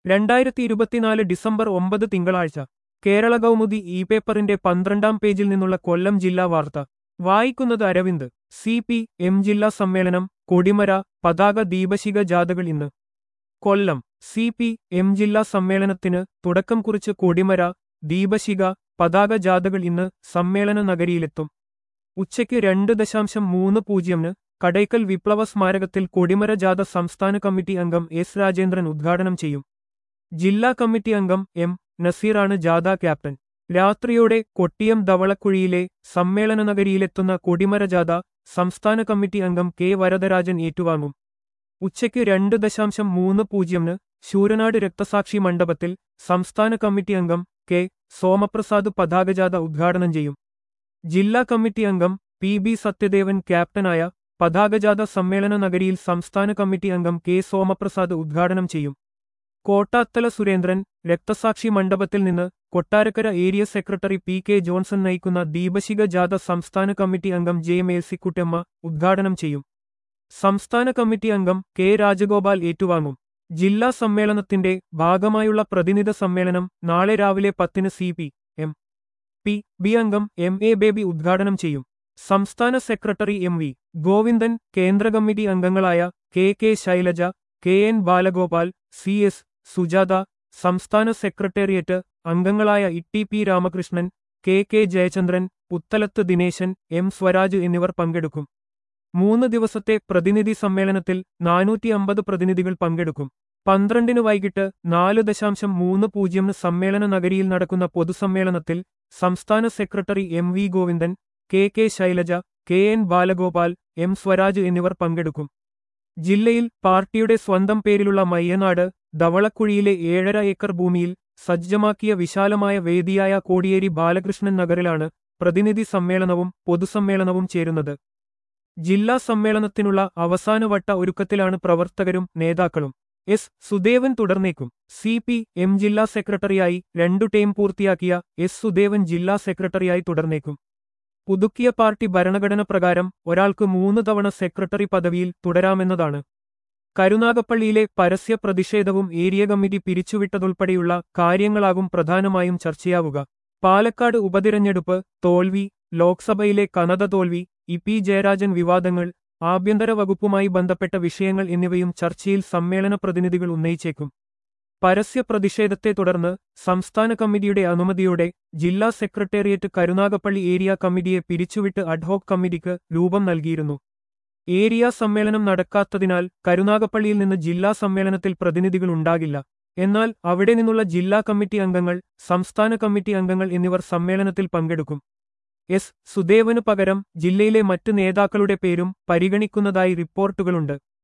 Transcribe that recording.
രണ്ടായിരത്തി ഇരുപത്തിനാല് ഡിസംബർ ഒമ്പത് തിങ്കളാഴ്ച കേരള കൗമുദി ഇ പേപ്പറിന്റെ പന്ത്രണ്ടാം പേജിൽ നിന്നുള്ള കൊല്ലം ജില്ലാ വാർത്ത വായിക്കുന്നത് അരവിന്ദ് സി പി എം ജില്ലാ സമ്മേളനം കൊടിമര പതാക ദീപശിഖ ജാഥകൾ ഇന്ന് കൊല്ലം സി പി എം ജില്ലാ സമ്മേളനത്തിന് തുടക്കം കുറിച്ച് കൊടിമര ദീപശിഖ പതാക ജാഥകൾ ഇന്ന് സമ്മേളന നഗരിയിലെത്തും ഉച്ചയ്ക്ക് രണ്ട് ദശാംശം മൂന്ന് പൂജ്യമിന് കടയ്ക്കൽ വിപ്ലവ സ്മാരകത്തിൽ കൊടിമര ജാഥ സംസ്ഥാന കമ്മിറ്റി അംഗം എസ് രാജേന്ദ്രൻ ഉദ്ഘാടനം ചെയ്യും ജില്ലാ കമ്മിറ്റി അംഗം എം നസീറാണ് ജാഥ ക്യാപ്റ്റൻ രാത്രിയോടെ കൊട്ടിയം ധവളക്കുഴിയിലെ സമ്മേളന നഗരിയിലെത്തുന്ന കൊടിമര ജാഥ സംസ്ഥാന കമ്മിറ്റി അംഗം കെ വരദരാജൻ ഏറ്റുവാങ്ങും ഉച്ചയ്ക്ക് രണ്ട് ദശാംശം മൂന്ന് പൂജ്യമിന് ശൂരനാട് രക്തസാക്ഷി മണ്ഡപത്തിൽ സംസ്ഥാന കമ്മിറ്റി അംഗം കെ സോമപ്രസാദ് പതാകജാഥ ഉദ്ഘാടനം ചെയ്യും ജില്ലാ കമ്മിറ്റി അംഗം പി ബി സത്യദേവൻ ക്യാപ്റ്റനായ പതാകജാഥ സമ്മേളന നഗരിയിൽ സംസ്ഥാന കമ്മിറ്റി അംഗം കെ സോമപ്രസാദ് ഉദ്ഘാടനം ചെയ്യും കോട്ടാത്തല സുരേന്ദ്രൻ രക്തസാക്ഷി മണ്ഡപത്തിൽ നിന്ന് Kottarakkara area secretary P K Johnson നയിക്കുന്ന ദീപശിഖ ജാഥ സംസ്ഥാന കമ്മിറ്റി അംഗം ജെ മേൽസിക്കുട്ടമ്മ ഉദ്ഘാടനം ചെയ്യും സംസ്ഥാന കമ്മിറ്റി അംഗം കെ രാജഗോപാൽ ഏറ്റുവാങ്ങും ജില്ലാ സമ്മേളനത്തിന്റെ ഭാഗമായുള്ള പ്രതിനിധ സമ്മേളനം നാളെ രാവിലെ പത്തിന് C P M P B അംഗം എം എ ബേബി ഉദ്ഘാടനം ചെയ്യും സംസ്ഥാന സെക്രട്ടറി എം വി ഗോവിന്ദൻ കേന്ദ്ര കമ്മിറ്റി അംഗങ്ങളായ K K Shailaja K N Balagopal C S Sujatha സംസ്ഥാന സെക്രട്ടേറിയറ്റ് അംഗങ്ങളായ E P Ramakrishnan K K Jayachandran Puthalath Dineshan M Swaraj എന്നിവർ പങ്കെടുക്കും മൂന്ന് ദിവസത്തെ പ്രതിനിധി സമ്മേളനത്തിൽ നാനൂറ്റി അമ്പത് പ്രതിനിധികൾ പങ്കെടുക്കും പന്ത്രണ്ടിന് വൈകിട്ട് നാല് ദശാംശം മൂന്ന് പൂജ്യമിന് സമ്മേളന നഗരിയിൽ നടക്കുന്ന പൊതുസമ്മേളനത്തിൽ സംസ്ഥാന secretary M V Govindan K K Shailaja K N Balagopal M Swaraj എന്നിവർ പങ്കെടുക്കും ജില്ലയിൽ പാർട്ടിയുടെ സ്വന്തം പേരിലുള്ള മയ്യനാട് ധവളക്കുഴിയിലെ ഏഴര ഏക്കർ ഭൂമിയിൽ സജ്ജമാക്കിയ വിശാലമായ വേദിയായ കോടിയേരി ബാലകൃഷ്ണൻ നഗറിലാണ് പ്രതിനിധി സമ്മേളനവും പൊതുസമ്മേളനവും ചേരുന്നത് ജില്ലാ സമ്മേളനത്തിനുള്ള അവസാനവട്ട ഒരുക്കത്തിലാണ് പ്രവർത്തകരും നേതാക്കളും എസ് സുദേവൻ തുടർന്നേക്കും സി പി എം ജില്ലാ സെക്രട്ടറിയായി രണ്ടു ടേം പൂർത്തിയാക്കിയ എസ് സുദേവൻ ജില്ലാ സെക്രട്ടറിയായി തുടർന്നേക്കും പുതുക്കിയ പാർട്ടി ഭരണഘടന പ്രകാരം ഒരാൾക്ക് മൂന്ന് തവണ സെക്രട്ടറി പദവിയിൽ തുടരാമെന്നതാണ് കരുനാഗപ്പള്ളിയിലെ പരസ്യ പ്രതിഷേധവും ഏരിയ കമ്മിറ്റി പിരിച്ചുവിട്ടതുൾപ്പെടെയുള്ള കാര്യങ്ങളാകും പ്രധാനമായും ചർച്ചയാവുക പാലക്കാട് ഉപതിരഞ്ഞെടുപ്പ് തോൽവി ലോക്സഭയിലെ കനത തോൽവി ഇ പി ജയരാജൻ വിവാദങ്ങൾ ആഭ്യന്തര വകുപ്പുമായി ബന്ധപ്പെട്ട വിഷയങ്ങൾ എന്നിവയും ചർച്ചയിൽ സമ്മേളന പ്രതിനിധികൾ ഉന്നയിച്ചേക്കും പരസ്യ പ്രതിഷേധത്തെ തുടർന്ന് സംസ്ഥാന കമ്മിറ്റിയുടെ അനുമതിയോടെ ജില്ലാ സെക്രട്ടേറിയറ്റ് കരുനാഗപ്പള്ളി ഏരിയ കമ്മിറ്റിയെ പിരിച്ചുവിട്ട് അഡ്ഹോക് കമ്മിറ്റിക്ക് രൂപം നൽകിയിരുന്നു ഏരിയ സമ്മേളനം നടക്കാത്തതിനാൽ കരുനാഗപ്പള്ളിയിൽ നിന്ന് ജില്ലാ സമ്മേളനത്തിൽ പ്രതിനിധികൾ ഉണ്ടാകില്ല എന്നാൽ അവിടെ നിന്നുള്ള ജില്ലാ കമ്മിറ്റി അംഗങ്ങൾ സംസ്ഥാന കമ്മിറ്റി അംഗങ്ങൾ എന്നിവർ സമ്മേളനത്തിൽ പങ്കെടുക്കും എസ് സുദേവനു പകരം ജില്ലയിലെ മറ്റ് നേതാക്കളുടെ പേരും പരിഗണിക്കുന്നതായി റിപ്പോർട്ടുകളുണ്ട്